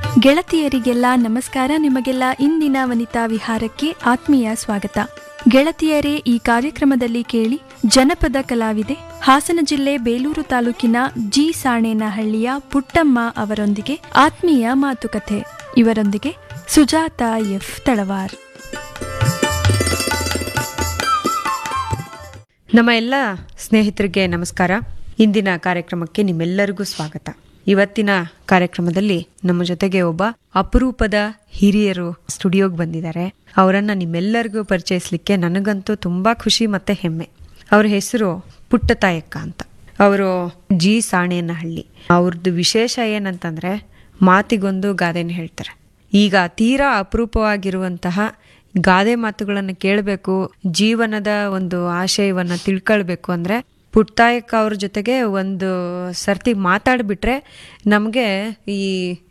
ಗೆಳತಿಯರಿಗೆಲ್ಲ ನಮಸ್ಕಾರ ನಿಮಗೆಲ್ಲ ಇಂದಿನ ವನಿತಾ ವಿಹಾರಕ್ಕೆ ಆತ್ಮೀಯ ಸ್ವಾಗತ ಗೆಳತಿಯರೇ ಈ ಕಾರ್ಯಕ್ರಮದಲ್ಲಿ ಕೇಳಿ ಜನಪದ ಕಲಾವಿದೆ ಹಾಸನ ಜಿಲ್ಲೆ ಬೇಲೂರು ತಾಲೂಕಿನ ಜಿ ಸಾಣೇನಹಳ್ಳಿಯ ಪುಟ್ಟಮ್ಮ ಅವರೊಂದಿಗೆ ಆತ್ಮೀಯ ಮಾತುಕತೆ ಇವರೊಂದಿಗೆ ಸುಜಾತ ಎಫ್ ತಳವಾರ್ ನಮ್ಮ ಎಲ್ಲ ಸ್ನೇಹಿತರಿಗೆ ನಮಸ್ಕಾರ ಇಂದಿನ ಕಾರ್ಯಕ್ರಮಕ್ಕೆ ನಿಮ್ಮೆಲ್ಲರಿಗೂ ಸ್ವಾಗತ ಇವತ್ತಿನ ಕಾರ್ಯಕ್ರಮದಲ್ಲಿ ನಮ್ಮ ಜೊತೆಗೆ ಒಬ್ಬ ಅಪರೂಪದ ಹಿರಿಯರು ಸ್ಟುಡಿಯೋಗೆ ಬಂದಿದ್ದಾರೆ ಅವರನ್ನ ನಿಮ್ಮೆಲ್ಲರಿಗೂ ಪರಿಚಯಿಸ್ಲಿಕ್ಕೆ ನನಗಂತೂ ತುಂಬಾ ಖುಷಿ ಮತ್ತೆ ಹೆಮ್ಮೆ ಅವ್ರ ಹೆಸರು ಪುಟ್ಟತಾಯಕ್ಕ ಅಂತ ಅವರು ಜಿ ಸಾಣೇನಹಳ್ಳಿ ಅವ್ರದ್ದು ವಿಶೇಷ ಏನಂತಂದ್ರೆ ಮಾತಿಗೊಂದು ಗಾದೆನ ಹೇಳ್ತಾರೆ ಈಗ ತೀರಾ ಅಪರೂಪವಾಗಿರುವಂತಹ ಗಾದೆ ಮಾತುಗಳನ್ನು ಕೇಳಬೇಕು ಜೀವನದ ಒಂದು ಆಶಯವನ್ನ ತಿಳ್ಕೊಳ್ಬೇಕು ಅಂದ್ರೆ ಪುಟ್ಟಾಯಕ್ಕ ಅವ್ರ ಜೊತೆಗೆ ಒಂದು ಸರ್ತಿ ಮಾತಾಡ್ಬಿಟ್ರೆ ನಮಗೆ ಈ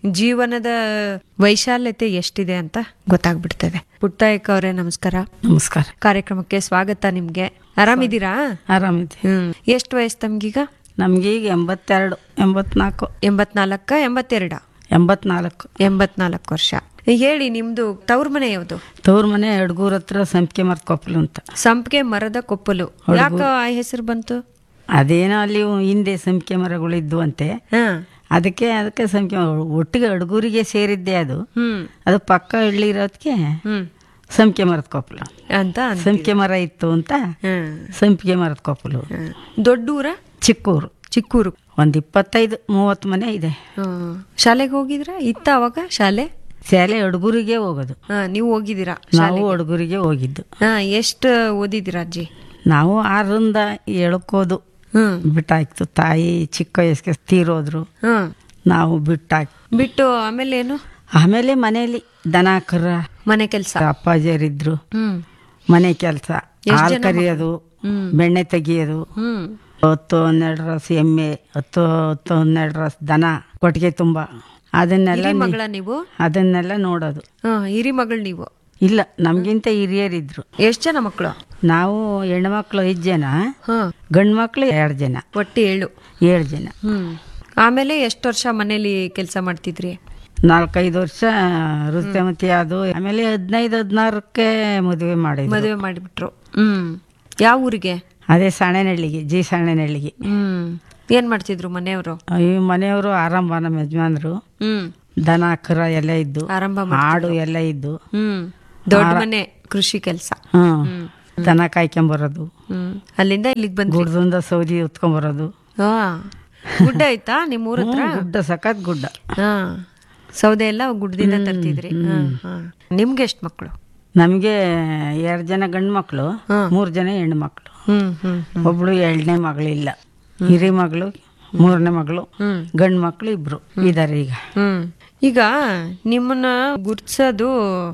ಜೀವನದ ವೈಶಾಲ್ಯತೆ ಎಷ್ಟಿದೆ ಅಂತ ಗೊತ್ತಾಗ್ಬಿಡ್ತದೆ ಪುಟ್ಟಾಯಕ್ಕ ಅವರೇ ನಮಸ್ಕಾರ ನಮಸ್ಕಾರ ಕಾರ್ಯಕ್ರಮಕ್ಕೆ ಸ್ವಾಗತ ನಿಮ್ಗೆ ಆರಾಮಿದ್ದೀರಾ ಆರಾಮಿದೆ ಹ್ಮ್ ಎಷ್ಟು ವಯಸ್ಸು ತಮ್ಗೀಗ ನಮ್ಗೆ ಈಗ ಎಂಬತ್ತೆರಡು ಎಂಬತ್ನಾಲ್ಕು ಎಂಬತ್ನಾಲ್ಕ ಎಂಬತ್ತೆರಡ ಎಂಬತ್ನಾಲ್ಕು ಎಂಬತ್ನಾಲ್ಕು ವರ್ಷ ಹೇಳಿ ನಿಮ್ದು ತವ್ರ ಮನೆ ಯಾವುದು ತವ್ರ ಮನೆ ಎಡ್ಗೂರ್ ಹತ್ರ ಸಂಪಿಗೆ ಮರ್ಕೊಪ್ಪಲು ಅಂತ ಸಂಪಿಗೆ ಮರದ ಕೊಪ್ಪಲು ಯಾಕ ಆ ಹೆಸರು ಬಂತು ಅದೇನೋ ಅಲ್ಲಿ ಹಿಂದೆ ಸಂಪಿಗೆ ಮರಗಳಿದ್ವು ಅಂತೆ ಹಾ ಅದಕ್ಕೆ ಅದಕ್ಕೆ ಸಂಪಿಗೆ ಮರ- ಒಟ್ಟಿಗೆ ಅಡ್ಗೂರಿಗೆ ಸೇರಿದ್ದೆ ಅದು ಹ್ಮ್ ಅದು ಪಕ್ಕ ಹಳ್ಳಿ ಇರೋದಕ್ಕೆ ಹ್ಮ್ ಸಂಪಿಗೆ ಮರದ ಕೊಪ್ಪಲು ಅಂತ ಅಂದ್- ಸಂಪಿಗೆ ಮರ ಇತ್ತು ಅಂತ ಹ್ಮ್ ಸಂಪಿಗೆ ಮರದ ಕೊಪ್ಪಲು ಹ್ಮ್. ದೊಡ್ಡೂರ ಚಿಕ್ಕೂರು ಚಿಕ್ಕೂರು ಒಂದು ಇಪ್ಪತ್ತೈದು ಮೂವತ್ತು ಮನೆ ಇದೆ ಹ್ಮ್. ಶಾಲೆಗೆ ಹೋಗಿದ್ರ ಇತ್ತ ಅವಾಗ ಶಾಲೆ ಶಾಲೆ ಅಡ್ಗೂರಿಗೆ ಹೋಗೋದು ಹಾ ನೀವು ಹೋಗಿದ್ದೀರಾ ನಾವು ಅಡ್ಗೂರಿಗೆ ಹೋಗಿದ್ದು ಹಾ ಎಷ್ಟು ಓದಿದ್ದೀರಾ ಅಜ್ಜಿ ನಾವು ಆರರಿಂದ ಏಳಕ್ಕೋದು ಹ್ಮ್ ಬಿಟ್ಟಾಯ್ತು ತಾಯಿ ಚಿಕ್ಕ ವಯಸ್ಸಿಗೆ ತೀರೋದ್ರು ಹ್ಮ್ ನಾವು ಬಿಟ್ಟಾಕ್ ಬಿಟ್ಟು ಆಮೇಲೆ ಏನು ಆಮೇಲೆ ಮನೆಯಲ್ಲಿ ದನ ಕರ ಮನೆ ಕೆಲಸ ಅಪ್ಪಾಜಿಯರಿದ್ರು ಹ್ಮ್ ಮನೆ ಕೆಲಸ ಹಾಲು ಕರಿಯೋದು ಬೆಣ್ಣೆ ತೆಗಿಯೋದು ಹ್ಮ್ ಹತ್ತು ಹನ್ನೆರಡು ರಸ್ ಎಮ್ಮೆ ಹತ್ತು ಹತ್ತು ಹನ್ನೆರಡು ರಸ್ ದನ ಕೊಟ್ಟಿಗೆ ತುಂಬ ಅದನ್ನೆಲ್ಲ ಹಿರಿ ನಿ- ಮಗಳ ನೀವು ಅದನ್ನೆಲ್ಲ ನೋಡೋದು ಹಾ ಹಿರಿ ಮಗಳು ನೀವು ಇಲ್ಲ ನಮ್ಗಿಂತ ಹಿರಿಯರಿದ್ರು ಎಷ್ಟ್ ಜನ ಮಕ್ಕಳು ನಾವು ಹೆಣ್ಮಕ್ಳು ಐದು ಜನ ಹಾ ಗಂಡು ಮಕ್ಳು ಎರಡು ಜನ ಒಟ್ಟು ಏಳು ಏಳು ಜನ ಹ್ಮ್ ಆಮೇಲೆ ಎಷ್ಟು ವರ್ಷ ಮನೇಲಿ ಕೆಲಸ ಮಾಡ್ತಿದ್ರಿ ನಾಲ್ಕೈದು ವರ್ಷ ಋತುಮತಿ ಅದು ಆಮೇಲೆ ಹದಿನೈದು ಹದಿನಾರಕ್ಕೆ ಮದುವೆ ಮಾಡಿದ್ವಿ ಮದುವೆ ಮಾಡಿಬಿಟ್ರು ಹ್ಮ್ ಯಾವ ಊರಿಗೆ ಅದೇ ಸಾಣೆನಹಳ್ಳಿಗೆ ಜಿ ಸಾಣೆನಹಳ್ಳಿಗೆ ಹ್ಮ್ ಏನ್ ಮಾಡ್ತಿದ್ರು ಮನೆಯವರು ಈ ಮನೆಯವರು ಆರಂಭ ನಮ್ಮ ಯಜಮಾನ್ರು ಹ್ಮ್ ದನ ಕರ ಎಲ್ಲ ಇದ್ದು ಆರಂಭ ಆಡು ಎಲ್ಲ ಇದ್ದು ಹ್ಮ್ ದೊಡ್ಡ ಮನೆ ಕೃಷಿ ಕೆಲಸ ಹ್ಮ್ ದನ ಕಾಯ್ಕೊಂಬರೋದು ಹ್ಮ್ ಅಲ್ಲಿಂದ ಇಲ್ಲಿಗೆ ಬಂದ್ರಿ ಗುಡ್ದಿಂದ ಸೌದಿ ಉತ್ಕೊಂಬರೋದು ಹಾ ಗುಡ್ಡ ಆಯ್ತಾ ನಿಮ್ ಊರ ಹತ್ರ ಹ್ಮ್, ಗುಡ್ಡ ಸಖತ್ ಗುಡ್ಡ ಹಾ ಸೌದೆ ಎಲ್ಲ ಗುಡ್ಡದಿಂದ ತರ್ತಿದ್ರಿ ಹಾ, ಹಾ. ನಿಮ್ಗೆ ಎಷ್ಟ್ ಮಕ್ಕಳು ನಮಗೆ ಎರಡು ಜನ ಗಂಡು ಮಕ್ಕಳು ಮೂರು ಜನ ಹೆಣ್ಣು ಮಕ್ಕಳು ಹ್ಮ್ ಹ್ಮ್ ಒಬ್ಳು ಎರಡನೇ ಮಗಳಿಲ್ಲ ಹಿರಿ ಮಗಳು ಮೂರನೇ ಮಗಳು ಹ್ಮ್. ಗಂಡು ಮಕ್ಕಳು ಇಬ್ರು ಇದಾರೆ ಈಗ ಹ್ಮ್ ಈಗ ನಿಮ್ಮನ್ನ ಗುರ್ತಿಸೋದು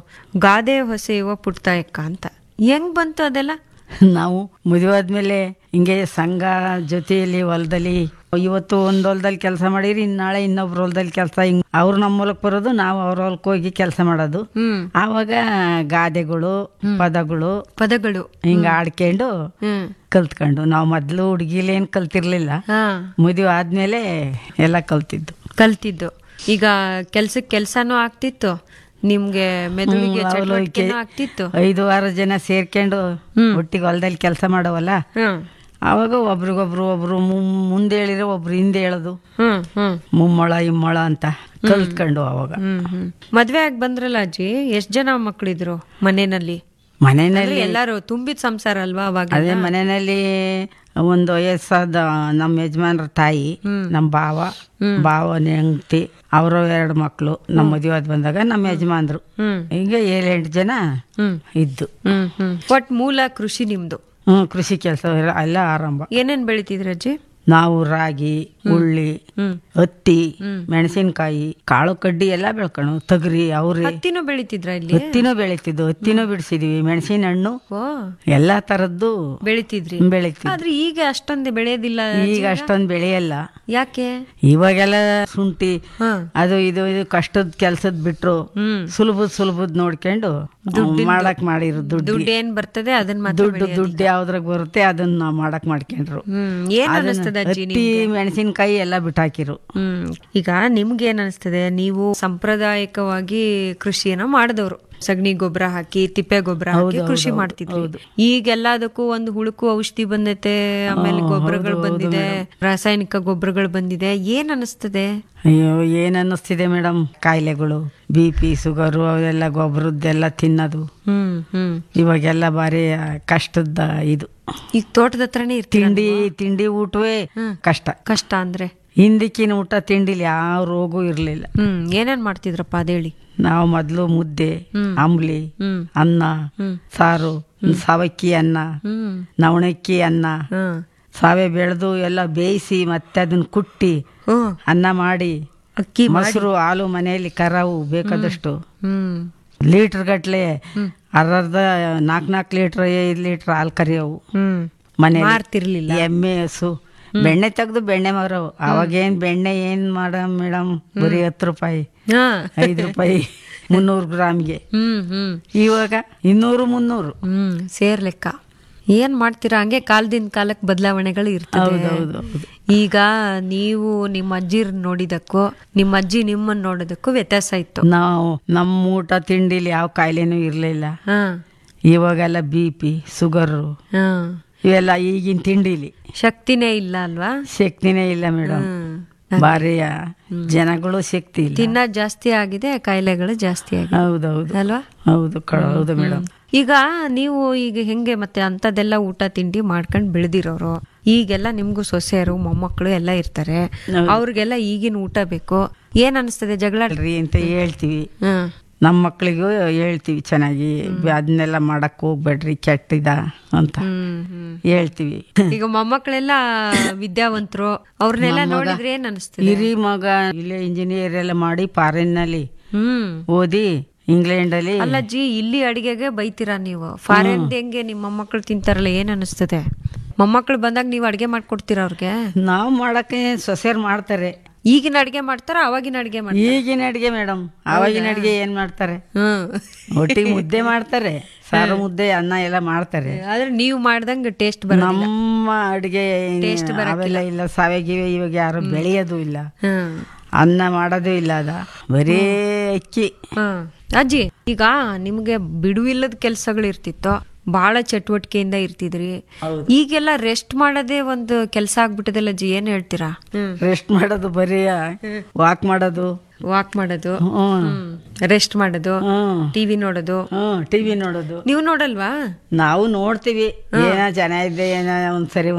ಗಾದೆ ಹೊಸೆಯುವ ಪುಟ್ತಾಯಕ್ಕ ಅಂತ ಹೆಂಗ್ ಬಂತು ಅದೆಲ್ಲ ನಾವು ಮದುವೆ ಆದ್ಮೇಲೆ ಹಿಂಗೆ ಸಂಘ ಜೊತೆಯಲ್ಲಿ ಹೊಲದಲ್ಲಿ ಇವತ್ತು ಒಂದ್ ಹೊಲದಲ್ಲಿ ಕೆಲಸ ಮಾಡಿರಿ ಇನ್ ನಾಳೆ ಇನ್ನೊಬ್ರ ಹೊಲದಲ್ಲಿ ಕೆಲಸ ಹಿಂಗ್ ಅವ್ರು ನಮ್ಮ ಹೊಲಕ್ ಬರೋದು ನಾವು ಅವ್ರ ಹೊಲಕ್ಕೆ ಹೋಗಿ ಕೆಲಸ ಮಾಡೋದು ಹ್ಮ್ ಆವಾಗ ಗಾದೆಗಳು ಪದಗಳು ಪದಗಳು ಹಿಂಗ ಆಡ್ಕೊಂಡು ಹ್ಮ್ ಕಲ್ತ್ಕೊಂಡು ನಾವು ಮೊದ್ಲು ಹುಡುಗಿಲೇನ್ ಕಲ್ತಿರ್ಲಿಲ್ಲ ಹಾ ಮದುವೆ ಆದ್ಮೇಲೆ ಎಲ್ಲ ಕಲ್ತಿದ್ದು ಕಲ್ತಿದ್ದು ಈಗ ಕೆಲ್ಸಕ್ಕೆ ಕೆಲ್ಸಾನು ಆಗ್ತಿತ್ತು ನಿಮ್ಗೆ ಮೆದುಳಿಗೆ ಹ್ಮ್, ಅವ್ರು ಚಟುವಟಿಕೆನೂ ಕೆ- ಆಗ್ತಿತ್ತು ಐದು ಆರು ಜನ ಸೇರ್ಕೊಂಡು ಒಟ್ಟಿಗೆ ಹೊಲದಲ್ಲಿ ಕೆಲಸ ಮಾಡವಲ್ಲ ಹ್ಮ್ ಆವಾಗ ಒಬ್ರಿಗೊಬ್ರು ಒಬ್ರು ಮು- ಮುಂದೆ ಹೇಳಿದ್ರೆ ಒಬ್ರು ಹಿಂದೆ ಹೇಳೋದು ಹ್ಮ್ ಹ್ಮ್ ಮುಮ್ಮಳ ಇಮ್ಮಳ ಅಂತ ಕಲ್ತ್ಕೊಂಡು ಅವಾಗ ಹ್ಮ್ ಹ್ಮ್ ಮದ್ವೆ ಆಗಿ ಬಂದ್ರಲ್ಲ ಅಜ್ಜಿ ಎಷ್ಟ್ ಜನ ಮಕ್ಳಿದ್ರು ಮನೆಯಲ್ಲಿ ಮನೆಯಲ್ಲಿ ಎಲ್ಲಾರು ತುಂಬಿದ ಸಂಸಾರ ಅಲ್ವಾ ಅವಾಗ ಅದೇ ಮನೆಯಲ್ಲಿ ಒಂದು ವಯಸ್ಸಾದ ನಮ್ಮ ಯಜಮಾನ್ರ ತಾಯಿ ನಮ್ಮ ಭಾವ ಭಾವನ ಹೆಂಡತಿ ಅವರು ಎರಡು ಮಕ್ಕಳು ನಮ್ಮ ಮದುವೆ ಆದ್ ಬಂದಾಗ ನಮ್ಮ ಯಜಮಾನ್ರು ಹ್ಮ್ ಈಗ ಏಳೆಂಟು ಜನ ಹ್ಮ್ ಇದ್ದು ಹ್ಮ್ ಹ್ಮ್ ಒಟ್ ಮೂಲ ಕೃಷಿ ನಿಮ್ದು ಹ್ಮ್ ಕೃಷಿ ಕೆಲಸ ಎಲ್ಲ ಆರಂಭ ಏನೇನ್ ಬೆಳಿತಿದ್ರಿ ಅಜ್ಜಿ ನಾವು ರಾಗಿ ಉಳ್ಳಿ ಹ್ಮ್ ಹತ್ತಿ ಮೆಣಸಿನಕಾಯಿ ಕಾಳು ಕಡ್ಡಿ ಎಲ್ಲ ಬೆಳ್ಕೊಂಡು ತೊಗರಿ ಅವ್ರಿ ಹತ್ತಿನೂ ಬೆಳಿತಿದ್ರ ಇಲ್ಲಿ ಹತ್ತಿನೂ ಬೆಳಿತಿದ್ದು ಹತ್ತಿನೂ ಬಿಡಿಸಿದ್ವಿ ಮೆಣಸಿನ ಹಣ್ಣು ಓ ಎಲ್ಲಾ ತರದ್ದು ಬೆಳಿತಿದ್ರಿ ಬೆಳಿತಿದ್ವಿ ಆದ್ರೆ ಈಗ ಅಷ್ಟೊಂದು ಬೆಳೆಯೋದಿಲ್ಲ ಈಗ ಅಷ್ಟೊಂದು ಬೆಳೆಯಲ್ಲ ಯಾಕೆ ಇವಾಗೆಲ್ಲ ಶುಂಠಿ ಹ ಅದು ಇದು ಇದು ಕಷ್ಟದ ಕೆಲ್ಸದ್ ಬಿಟ್ರು ಹ್ಮ್ ಸುಲಭದ ಸುಲಭದ್ ನೋಡ್ಕೊಂಡು ಮಾಡಕ್ ಮಾಡಿರು ದುಡ್ಡು ದುಡ್ಡು ಏನ್ ಬರ್ತದೆ ಅದನ್ನ ಮಾತ್ರ ದುಡ್ಡು ದುಡ್ಡು ಯಾವ್ದ್ರಾಗ ಬರುತ್ತೆ ಅದನ್ನ ನಾವ್ ಮಾಡಕ್ ಮಾಡ್ಕೊಂಡ್ರು ಹ್ಮ್ ಏನ್ ಅನಿಸ್ತದ ಅಜ್ಜಿ ಹತ್ತಿ ಮೆಣಸಿನ್ಕಾಯಿ ಎಲ್ಲ ಬಿಟ್ಟಾಕಿರು ಹ್ಮ್ ಈಗ ನಿಮ್ಗೆ ಏನ್ ಅನಿಸ್ತದೆ ನೀವು ಸಾಂಪ್ರದಾಯಿಕವಾಗಿ ಕೃಷಿಯನ್ನ ಮಾಡಿದವರು ಸಗಣಿ ಗೊಬ್ಬರ ಹಾಕಿ ತಿಪ್ಪೆ ಗೊಬ್ಬರ ಹಾಕಿ ಕೃಷಿ ಮಾಡ್ತಿದ್ವಿ ಈಗೆಲ್ಲದಕ್ಕೂ ಒಂದು ಹುಳುಕು ಔಷಧಿ ಬಂದೈತೆ ಆಮೇಲೆ ಗೊಬ್ಬರಗಳು ಬಂದಿದೆ ರಾಸಾಯನಿಕ ಗೊಬ್ಬರಗಳು ಬಂದಿದೆ ಏನ್ ಅನಿಸ್ತದೆ ಅಯ್ಯೋ ಏನ್ ಅನ್ನಿಸ್ತಿದೆ ಮೇಡಮ್ ಕಾಯಿಲೆಗಳು ಬಿ ಪಿ ಶುಗರು ಅವೆಲ್ಲ ಗೊಬ್ಬರದ್ದೆಲ್ಲ ತಿನ್ನೋದು ಹ್ಮ್ ಹ್ಮ್ ಇವಾಗೆಲ್ಲ ಬಾರಿ ಕಷ್ಟದ ಇದು ಈಗ ತೋಟದ ಹತ್ರನೇ ಇರ್ತೀವಿ ತಿಂಡಿ ತಿಂಡಿ ಊಟವೇ ಕಷ್ಟ ಕಷ್ಟ ಅಂದ್ರೆ ಹಿಂದಕ್ಕಿನ ಊಟ ತಿಂಡಿಲಿ ಯಾವ ರೋಗವೂ ಇರ್ಲಿಲ್ಲ ಹ್ಮ್ ಏನೇನ್ ಮಾಡ್ತಿದ್ರಪ್ಪ ಅದೇಳಿ ನಾವು ಮೊದ್ಲು ಮುದ್ದೆ ಅಂಬ್ಲಿ ಹ್ಮ್ ಅನ್ನ ಸಾರು ಸಾವಕ್ಕಿ ಅನ್ನ ಹ್ಮ್ ನವಣಕ್ಕಿ ಅನ್ನ ಹ್ಮ್ ಸಾವೆ ಬೆಳೆದು ಎಲ್ಲ ಬೇಯಿಸಿ ಮತ್ತೆ ಅದನ್ನ ಕುಟ್ಟಿ ಹ್ಮ್ ಅನ್ನ ಮಾಡಿ ಅಕ್ಕಿ ಮೊಸರು ಹಾಲು ಮನೆಯಲ್ಲಿ ಕರಾವು ಬೇಕಾದಷ್ಟು ಹ್ಮ್ ಲೀಟರ್ ಗಟ್ಲೆ ಅರ್ಧ ನಾಲ್ಕು ನಾಲ್ಕು ಲೀಟರ್ ಐದು ಲೀಟರ್ ಹಾಲು ಕರಿಯವು ಹ್ಮ್ ಮನೆಯಲ್ಲಿ ಮಾರ್ತಿರ್ಲಿಲ್ಲ ಎಮ್ಮೆ ಹಸು ಬೆಣ್ಣೆ ತೆಗ್ದು ಬೆಣ್ಣೆ ಮಾರವು ಅವಾಗೇನ್ ಬೆಣ್ಣೆ ಏನ್ ಮಾಡ ಮೇಡಮ್ ಬರೀ ಹತ್ತು ರೂಪಾಯಿ ಹಾ ಐದು ರೂಪಾಯಿ ಮುನ್ನೂರು ಗ್ರಾಮ್ಗೆ ಹ್ಮ್ ಹ್ಮ್ ಇವಾಗ ಇನ್ನೂರು ಮುನ್ನೂರು ಹ್ಮ್ ಸೇರ್ ಲೆಕ್ಕ ಏನ್ ಮಾಡ್ತೀರಾ ಹಂಗೆ ಕಾಲದಿಂದ ಕಾಲಕ್ಕೆ ಬದಲಾವಣೆಗಳು ಇರ್ತದೆ ಹೌದು ಹೌದು ಈಗ ನೀವು ನಿಮ್ಮ ಅಜ್ಜಿ ನೋಡಿದಕ್ಕೂ ನಿಮ್ಮ ಅಜ್ಜಿ ನಿಮ್ಮನ್ನ ನೋಡೋದಕ್ಕೂ ವ್ಯತ್ಯಾಸ ಇತ್ತು ನಾವು ನಮ್ಮ ಊಟ ತಿಂಡಿಲಿ ಯಾವ ಕಾಯಿಲೆನೂ ಇರ್ಲಿಲ್ಲ ಹಾ ಇವಾಗೆಲ್ಲ ಬಿ ಪಿ ಶುಗರು ಹಾ ಇವೆಲ್ಲ ಈಗಿನ ತಿಂಡಿಲಿ ಶಕ್ತಿನೇ ಇಲ್ಲ ಅಲ್ವಾ ಶಕ್ತಿನೇ ಇಲ್ಲ ಮೇಡಮ್ ಹ್ಮ್ ಭಾರಿ ಜನಗಳು ಶಕ್ತಿ ಇಲ್ಲ ತಿನ್ನೋದ್ ಜಾಸ್ತಿ ಆಗಿದೆ ಕಾಯಿಲೆಗಳು ಜಾಸ್ತಿ ಆಗಿದೆ ಹೌದೌದು ಅಲ್ವಾ ಹೌದು ಕ- ಹೌದು ಮೇಡಮ್ ಈಗ ನೀವು ಈಗ ಹೆಂಗೆ ಮತ್ತೆ ಅಂತದೆಲ್ಲ ಊಟ ತಿಂಡಿ ಮಾಡ್ಕೊಂಡು ಬೆಳೆದಿರೋರು ಈಗೆಲ್ಲ ನಿಮ್ಗೂ ಸೊಸೆಯರು ಮೊಮ್ಮಕ್ಕಳು ಎಲ್ಲ ಇರ್ತಾರೆ ಅವ್ರಿಗೆಲ್ಲ ಈಗಿನ ಊಟ ಬೇಕು ಏನ್ ಅನಿಸ್ತದೆ ಜಗಳ ರೀ ಅಂತ ಹೇಳ್ತೀವಿ ಹ್ಮ್ ನಮ್ಮ ಮಕ್ಳಿಗೂ ಹೇಳ್ತೀವಿ ಚೆನ್ನಾಗಿ ಅದನ್ನೆಲ್ಲ ಮಾಡಕ್ ಹೋಗ್ಬೇಡ್ರಿ ಕೆಟ್ಟಿದ ಅಂತ ಹ್ಮ್ ಹ್ಮ್ ಹೇಳ್ತೀವಿ ಈಗ ಮೊಮ್ಮಕ್ಕಳೆಲ್ಲ ವಿದ್ಯಾವಂತರು ಅವ್ರನ್ನೆಲ್ಲ ನೋಡಿದ್ರೆ ಏನ್ ಅನಿಸ್ತದೆ ಹಿರಿ ಮಗ ಇಲ್ಲೇ ಇಂಜಿನಿಯರ್ ಎಲ್ಲ ಮಾಡಿ ಫಾರಿನ್ ನಲ್ಲಿ ಹ್ಮ್ ಓದಿ ಇಂಗ್ಲೆಂಡ್ ಅಲ್ಲಿ ಅಲ್ಲ ಜಿ ಇಲ್ಲಿ ಅಡಿಗೆಗೆ ಬೈತೀರಾ ನೀವು ಫಾರಿನ್ ಹೆಂಗೆ ನಿಮ್ಮ ಮೊಮ್ಮಕ್ಕಳು ತಿಂತಾರಲ್ಲ ಏನ್ ಅನಿಸ್ತದೆ ಮೊಮ್ಮಕ್ಕಳು ಬಂದಾಗ ನೀವು ಅಡಿಗೆ ಮಾಡ್ಕೊಡ್ತೀರಾ ಅವ್ರಿಗೆ ನಾವು ಮಾಡಕ್ಕೆ ಸೊಸೆಯರ್ ಮಾಡ್ತಾರೆ ಈಗಿನ ಅಡಿಗೆ ಮಾಡ್ತಾರ ಅವಾಗಿನ ಅಡಿಗೆ ಮಾಡ್ತಾರ ಈಗಿನ ಅಡಿಗೆ ಮೇಡಮ್ ಆವಾಗಿನ ಅಡಿಗೆ ಏನ್ ಮಾಡ್ತಾರೆ ಹ್ಮ್ ಒಟ್ಟಿಗೆ ಮುದ್ದೆ ಮಾಡ್ತಾರೆ ಸಾರು ಮುದ್ದೆ ಅನ್ನ ಎಲ್ಲ ಮಾಡ್ತಾರೆ ಆದ್ರೆ ನೀವು ಮಾಡ್ದಂಗ ಟೇಸ್ಟ್ ಬರ ನಮ್ಮ ಅಡಿಗೆ ಅವೆಲ್ಲ ಇಲ್ಲ ಸಾವೆಗಿವೆ ಇವಾಗ ಯಾರು ಬೆಳೆಯೋದು ಇಲ್ಲ ಹ್ಮ್ ಅನ್ನ ಮಾಡೋದು ಇಲ್ಲ ಅದ ಬರೀ ಅಕ್ಕಿ ಹ್ಮ್. ಅಜ್ಜಿ ಈಗ ನಿಮ್ಗೆ ಬಿಡುವಿಲ್ಲದ ಕೆಲ್ಸಗಳು ಇರ್ತಿತ್ತು ಬಹಳ ಚಟುವಟಿಕೆಯಿಂದ ಇರ್ತಿದ್ರಿ ಈಗೆಲ್ಲ ರೆಸ್ಟ್ ಮಾಡೋದೇ ಒಂದು ಕೆಲಸ ಆಗ್ಬಿಟ್ಟದಲ್ಲ ಅಜ್ಜಿ ಏನ್ ಹೇಳ್ತೀರಾ ರೆಸ್ಟ್ ಮಾಡೋದು ಬರೀ ವಾಕ್ ಮಾಡೋದು ವಾಕ್ ಮಾಡೋದು ಹ್ಮ್ ರೆಸ್ಟ್ ಮಾಡೋದು ಹ್ಮ್ ಟಿವಿ ನೋಡೋದು ಹ್ಮ್ ಟಿವಿ ನೋಡೋದು ನೀವು ನೋಡಲ್ವಾ ನಾವು ನೋಡ್ತೀವಿ ಏನೋ ಜನ ಇದ್ದೆ ಏನೋ ಒಂದ್ಸರಿ